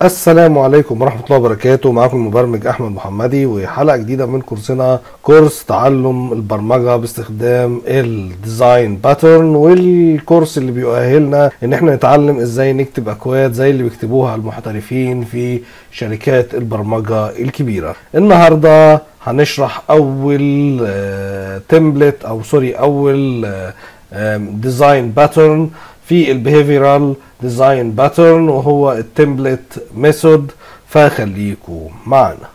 السلام عليكم ورحمة الله وبركاته معكم المبرمج أحمد محمدي وحلقة جديدة من كورسنا كورس تعلم البرمجة باستخدام الديزاين باترن والكورس اللي بيؤهلنا إن احنا نتعلم إزاي نكتب أكواد زي اللي بيكتبوها المحترفين في شركات البرمجة الكبيرة النهاردة هنشرح أول تمبلت أو سوري أول ديزاين باترن في البيهيفيرال ديزاين باترن وهو التمبلت ميثود فخليكم معنا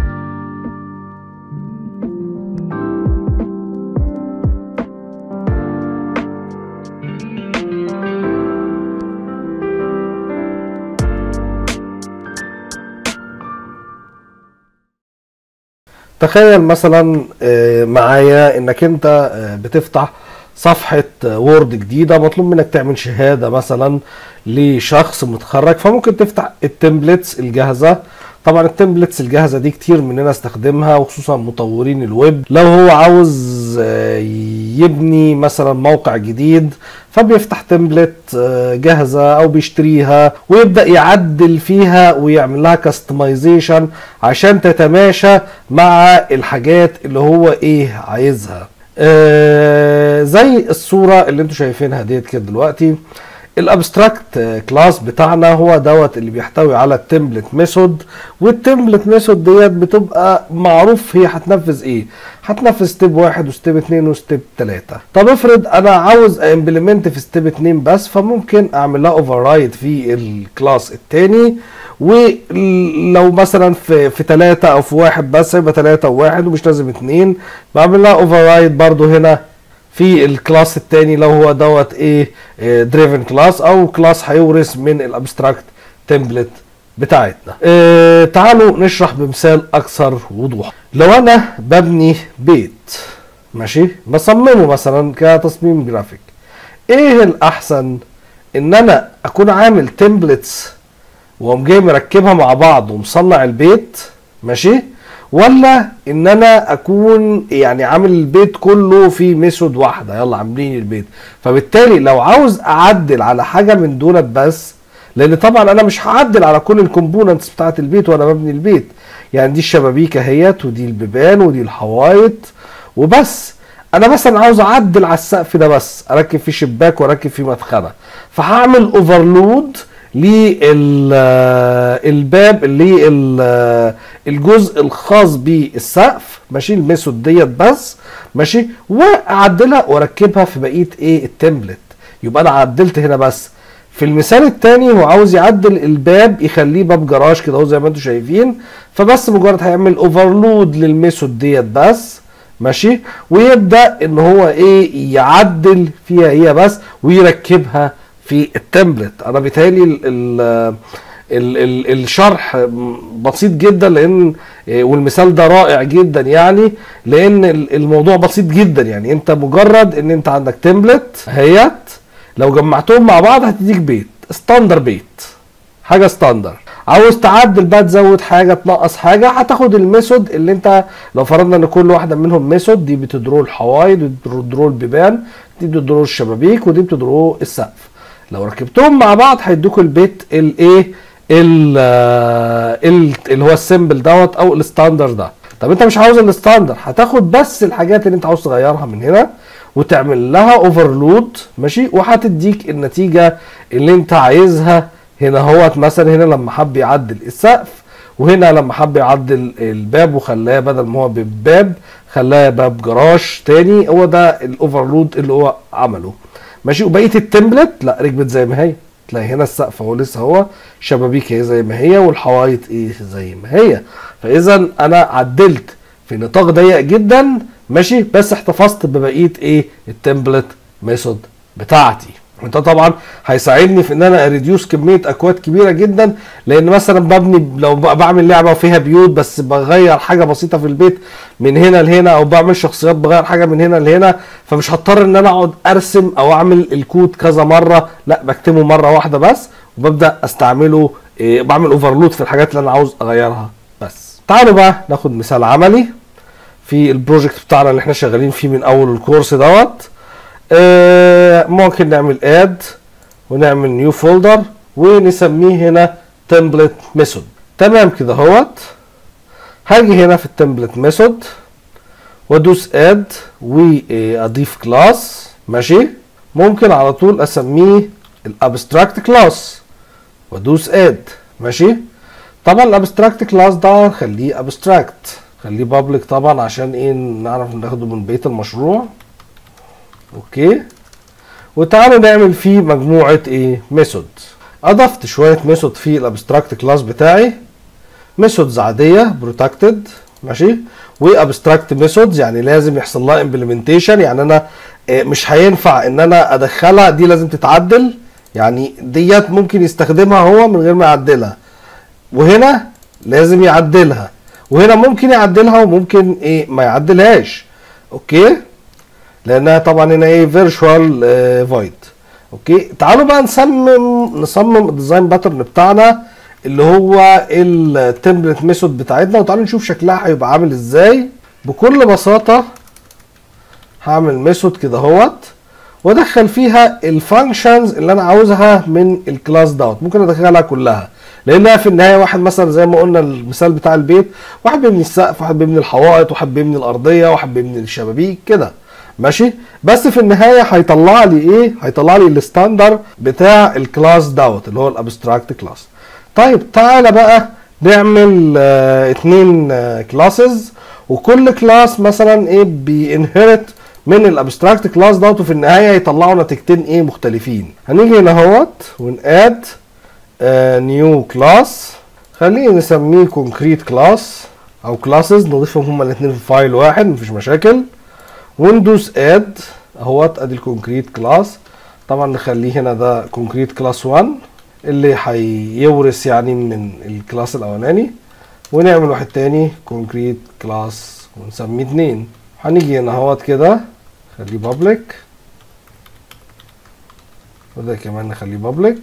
تخيل مثلا معايا انك انت بتفتح صفحة وورد جديدة مطلوب منك تعمل شهادة مثلا لشخص متخرج فممكن تفتح التمبلتس الجاهزة طبعا التمبلتس الجاهزة دي كتير مننا استخدمها وخصوصا مطورين الويب لو هو عاوز يبني مثلا موقع جديد فبيفتح تمبلت جاهزة او بيشتريها ويبدأ يعدل فيها ويعمل لها كاستمايزيشن عشان تتماشى مع الحاجات اللي هو ايه عايزها آه زي الصورة اللي انتوا شايفينها ديت كده دلوقتي الابستراكت كلاس بتاعنا هو دوت اللي بيحتوي على التمبلت ميثود والتمبلت ميثود ديت بتبقى معروف هي هتنفذ ايه هتنفذ ستيب واحد وستيب اتنين وستيب تلاتة طب افرض انا عاوز امبلمنت في ستيب اتنين بس فممكن اعمل لها اوفر رايد في الكلاس التاني ولو مثلا في في ثلاثة او في واحد بس يبقى ثلاثة وواحد ومش لازم اتنين بعمل لها اوفر رايد برضو هنا في الكلاس التاني لو هو دوت ايه دريفن كلاس او كلاس هيورث من الابستراكت تمبلت بتاعتنا اه تعالوا نشرح بمثال اكثر وضوح لو انا ببني بيت ماشي بصممه مثلا كتصميم جرافيك ايه الاحسن ان انا اكون عامل تمبلتس وقوم جاي مركبها مع بعض ومصنع البيت ماشي ولا ان انا اكون يعني عامل البيت كله في ميثود واحده يلا عاملين البيت فبالتالي لو عاوز اعدل على حاجه من دولت بس لان طبعا انا مش هعدل على كل الكومبوننتس بتاعت البيت وانا ببني البيت يعني دي الشبابيك اهيت ودي البيبان ودي الحوايط وبس انا مثلا عاوز اعدل على السقف ده بس اركب فيه شباك واركب فيه مدخنه فهعمل اوفرلود للباب اللي الجزء الخاص بالسقف ماشي الميثود ديت بس ماشي واعدلها واركبها في بقيه ايه التمبلت يبقى انا عدلت هنا بس في المثال الثاني هو عاوز يعدل الباب يخليه باب جراج كده اهو زي ما انتم شايفين فبس مجرد هيعمل اوفرلود للميثود ديت بس ماشي ويبدا ان هو ايه يعدل فيها هي بس ويركبها في التمبلت انا بيتهيألي ال ال ال ال الشرح بسيط جدا لان والمثال ده رائع جدا يعني لان الموضوع بسيط جدا يعني انت مجرد ان انت عندك تمبلت هيت لو جمعتهم مع بعض هتديك بيت ستاندر بيت حاجه ستاندر عاوز تعدل بقى تزود حاجه تنقص حاجه هتاخد الميثود اللي انت لو فرضنا ان كل واحده منهم ميثود دي بتدرو الحوايط دي بتدرو البيبان دي بتدرو الشبابيك ودي بتدرو السقف لو ركبتهم مع بعض هيدوكوا البيت الايه اللي هو السيمبل دوت او الستاندر ده طب انت مش عاوز الستاندر هتاخد بس الحاجات اللي انت عاوز تغيرها من هنا وتعمل لها اوفرلود ماشي وهتديك النتيجه اللي انت عايزها هنا اهوت مثلا هنا لما حب يعدل السقف وهنا لما حب يعدل الباب وخلاه بدل ما هو باب خلاه باب جراج تاني هو ده الاوفرلود اللي هو عمله ماشي وبقيه التمبلت لا ركبت زي ما هي تلاقي هنا السقف اهو لسه هو شبابيك هي زي ما هي والحوايط ايه زي ما هي فاذا انا عدلت في نطاق ضيق جدا ماشي بس احتفظت ببقيه ايه التمبلت ميثود بتاعتي انت طبعا هيساعدني في ان انا اريديوس كميه اكواد كبيره جدا لان مثلا ببني لو بعمل لعبه وفيها بيوت بس بغير حاجه بسيطه في البيت من هنا لهنا او بعمل شخصيات بغير حاجه من هنا لهنا فمش هضطر ان انا اقعد ارسم او اعمل الكود كذا مره لا بكتبه مره واحده بس وببدا استعمله إيه بعمل اوفرلود في الحاجات اللي انا عاوز اغيرها بس تعالوا بقى ناخد مثال عملي في البروجكت بتاعنا اللي احنا شغالين فيه من اول الكورس دوت آه ممكن نعمل اد ونعمل نيو فولدر ونسميه هنا التمبلت ميثود تمام كده اهوت هاجي هنا في التمبلت ميثود وادوس اد واضيف كلاس ماشي ممكن على طول اسميه الابستراكت كلاس وادوس اد ماشي طبعا الابستراكت كلاس ده خليه ابستراكت خليه بابليك طبعا عشان ايه نعرف ناخده من بيت المشروع اوكي وتعالوا نعمل فيه مجموعه ايه ميثود اضفت شويه ميثود في الابستراكت كلاس بتاعي ميثودز عاديه بروتكتد ماشي وابستراكت ميثودز يعني لازم يحصل لها امبلمنتيشن يعني انا مش هينفع ان انا ادخلها دي لازم تتعدل يعني ديت ممكن يستخدمها هو من غير ما يعدلها وهنا لازم يعدلها وهنا ممكن يعدلها وممكن ايه ما يعدلهاش اوكي لانها طبعا هنا ايه فيرتشوال فويد اوكي تعالوا بقى نصمم نصمم الديزاين باترن بتاعنا اللي هو التمبلت ميثود بتاعتنا وتعالوا نشوف شكلها هيبقى عامل ازاي بكل بساطه هعمل ميثود كده اهوت وادخل فيها الفانكشنز اللي انا عاوزها من الكلاس دوت ممكن ادخلها كلها لانها في النهايه واحد مثلا زي ما قلنا المثال بتاع البيت واحد بيبني السقف واحد بيبني الحوائط واحد بيبني الارضيه واحد بيبني الشبابيك كده ماشي بس في النهايه هيطلع لي ايه هيطلع لي الستاندر بتاع الكلاس دوت اللي هو الابستراكت كلاس طيب تعالى بقى نعمل اه اتنين اه كلاسز وكل كلاس مثلا ايه بينهرت من الابستراكت كلاس دوت وفي النهايه يطلعوا نتيجتين ايه مختلفين هنيجي هنا اهوت وناد نيو كلاس خليه نسميه كونكريت كلاس او كلاسز نضيفهم هما الاثنين في فايل واحد مفيش مشاكل وندوس اد اهوت ادي الكونكريت كلاس طبعا نخليه هنا ده كونكريت كلاس 1 اللي هيورث يعني من الكلاس الاولاني ونعمل واحد تاني كونكريت كلاس ونسميه اتنين هنيجي هنا اهوت كده خليه بابليك وده كمان نخليه بابليك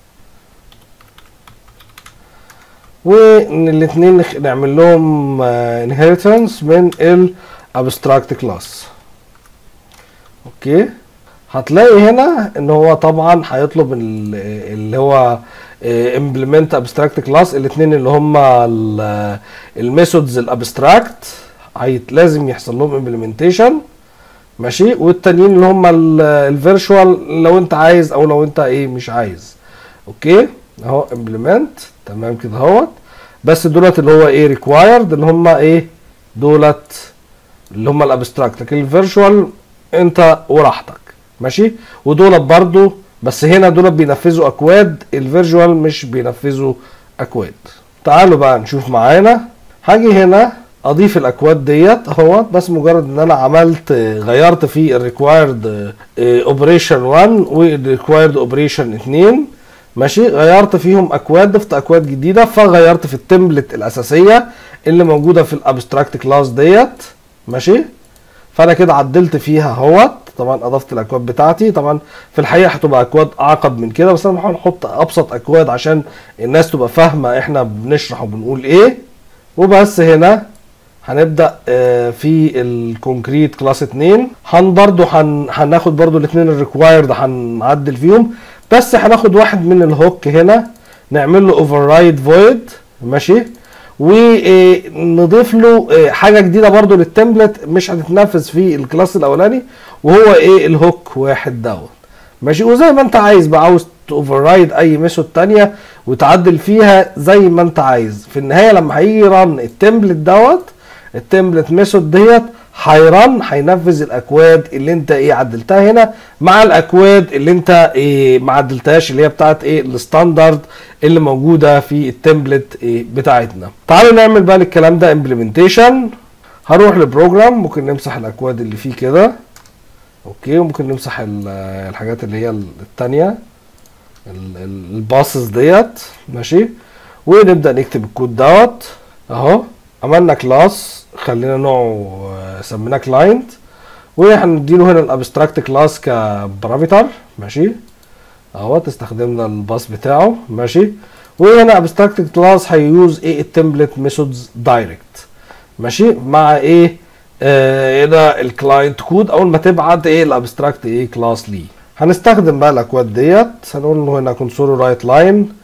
والاثنين نعمل لهم انهيرتنس من الابستراكت كلاس اوكي هتلاقي هنا ان هو طبعا هيطلب اللي هو امبلمنت ابستراكت كلاس الاثنين اللي هم الميثودز الابستراكت لازم يحصل لهم امبلمنتيشن ماشي والتانيين اللي هم الفيرشوال لو انت عايز او لو انت ايه مش عايز اوكي اهو امبلمنت تمام كده اهوت بس دولت اللي هو ايه ريكوايرد اللي هم ايه دولت اللي هم الابستراكت لكن الفيرشوال انت وراحتك ماشي ودولت برضو بس هنا دولت بينفذوا اكواد الفيرجوال مش بينفذوا اكواد تعالوا بقى نشوف معانا هاجي هنا اضيف الاكواد ديت اهوت بس مجرد ان انا عملت غيرت في الريكوايرد اوبريشن 1 والريكوايرد اوبريشن 2 ماشي غيرت فيهم اكواد ضفت اكواد جديده فغيرت في التمبلت الاساسيه اللي موجوده في الابستراكت كلاس ديت ماشي فانا كده عدلت فيها اهوت طبعا اضفت الاكواد بتاعتي طبعا في الحقيقه هتبقى اكواد اعقد من كده بس انا بحاول احط ابسط اكواد عشان الناس تبقى فاهمه احنا بنشرح وبنقول ايه وبس هنا هنبدا في الكونكريت كلاس 2 هن برضو هن هناخد برضو الاثنين الريكوايرد هنعدل فيهم بس هناخد واحد من الهوك هنا نعمل له اوفر رايد فويد ماشي ونضيف له حاجه جديده برضو للتمبلت مش هتتنفذ في الكلاس الاولاني وهو ايه الهوك واحد دوت ماشي وزي ما انت عايز بقى عاوز اوفر رايد اي ميثود تانية وتعدل فيها زي ما انت عايز في النهايه لما هيجي رن التمبلت دوت التمبلت ميثود ديت هيرن هينفذ الاكواد اللي انت ايه عدلتها هنا مع الاكواد اللي انت ايه ما عدلتهاش اللي هي بتاعت ايه الستاندرد اللي موجوده في التمبلت ايه بتاعتنا تعالوا نعمل بقى الكلام ده امبلمنتيشن هروح لبروجرام ممكن نمسح الاكواد اللي فيه كده اوكي وممكن نمسح الحاجات اللي هي التانية الباسز ديت ماشي ونبدا نكتب الكود دوت اهو عملنا كلاس خلينا نوعه سميناه كلاينت وهنديله هنا الابستراكت كلاس كبارامتر ماشي اهوت استخدمنا الباص بتاعه ماشي وهنا ابستراكت كلاس هيوز ايه التمبلت ميثودز دايركت ماشي مع ايه آه هنا الكلاينت كود اول ما تبعت ايه الابستراكت ايه كلاس ليه هنستخدم بقى الاكواد ديت هنقول له هنا كونسول رايت لاين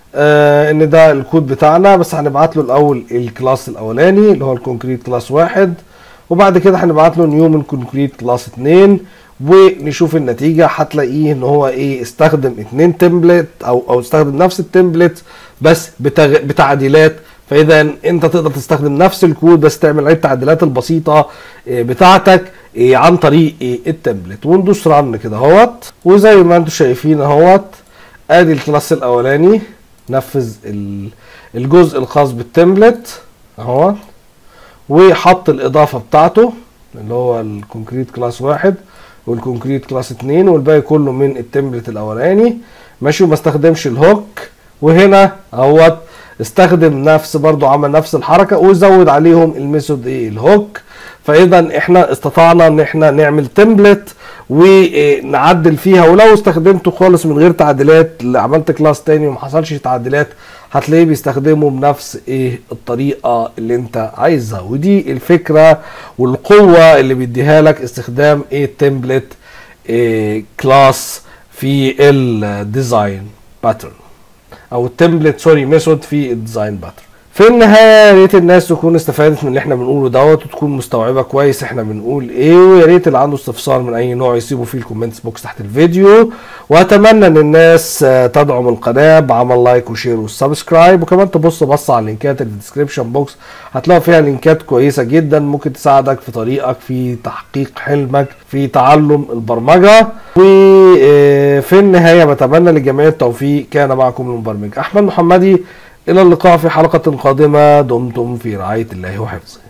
آه ان ده الكود بتاعنا بس هنبعت له الاول الكلاس الاولاني اللي هو الكونكريت كلاس واحد وبعد كده هنبعت له نيو من كونكريت كلاس اتنين ونشوف النتيجه هتلاقيه ان هو ايه استخدم اتنين تمبلت او او استخدم نفس التمبلت بس بتغ... بتعديلات فاذا انت تقدر تستخدم نفس الكود بس تعمل عليه التعديلات البسيطه إيه، بتاعتك إيه، عن طريق إيه، التمبلت وندوس رن كده اهوت وزي ما انتم شايفين اهوت ادي الكلاس الاولاني نفذ ال- الجزء الخاص بالتمبلت اهوت وحط الاضافه بتاعته اللي هو الكونكريت كلاس واحد والكونكريت كلاس اتنين والباقي كله من التمبلت الاولاني ماشي وما استخدمش الهوك وهنا اهوت استخدم نفس برضو عمل نفس الحركه وزود عليهم الميثود ايه الهوك فاذا احنا استطعنا ان احنا نعمل تمبلت ونعدل فيها ولو استخدمته خالص من غير تعديلات عملت كلاس تاني وما حصلش تعديلات هتلاقيه بيستخدمه بنفس ايه الطريقه اللي انت عايزها ودي الفكره والقوه اللي بيديها لك استخدام ايه التمبلت إيه كلاس في الديزاين باترن او التمبلت سوري ميثود في الديزاين باترن في النهايه يا ريت الناس تكون استفادت من اللي احنا بنقوله دوت وتكون مستوعبه كويس احنا بنقول ايه ويا ريت اللي عنده استفسار من اي نوع يسيبه في الكومنتس بوكس تحت الفيديو واتمنى ان الناس آه، تدعم القناه بعمل لايك وشير وسبسكرايب وكمان تبص بص على اللينكات اللي في الديسكربشن بوكس هتلاقوا فيها لينكات كويسه جدا ممكن تساعدك في طريقك في تحقيق حلمك في تعلم البرمجه وفي النهايه بتمنى للجميع التوفيق كان معكم المبرمج احمد محمدي الى اللقاء في حلقه قادمه دمتم في رعايه الله وحفظه